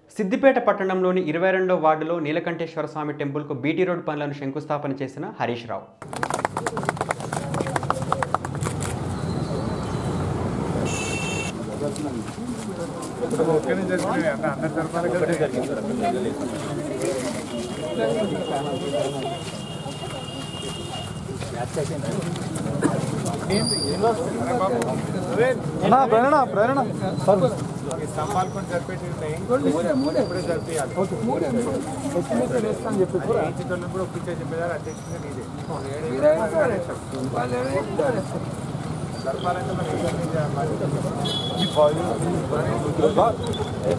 సిద్దిపేట పట్టణంలోని ఇరవై రెండో వార్డులో నీలకంఠేశ్వర స్వామి టెంపుల్కు బీటీ రోడ్ పనులను శంకుస్థాపన చేసిన హరీష్ రావు ఓకేనే జరిగినాయి అన్న అందరి తరఫున కదా అన్నా ప్రేరణ ప్రేరణ సార్ ఈ స్తంభాలు కొన్ని జరిపేటి ఉన్నాయి ఇప్పుడే జరిపియాలి ఏజెంట్లను కూడా ఒప్పించే చెప్పేదారు అధ్యక్షుడిగా నీదే జరపాలంటే మరి ఇబ్బంది చేయాలి.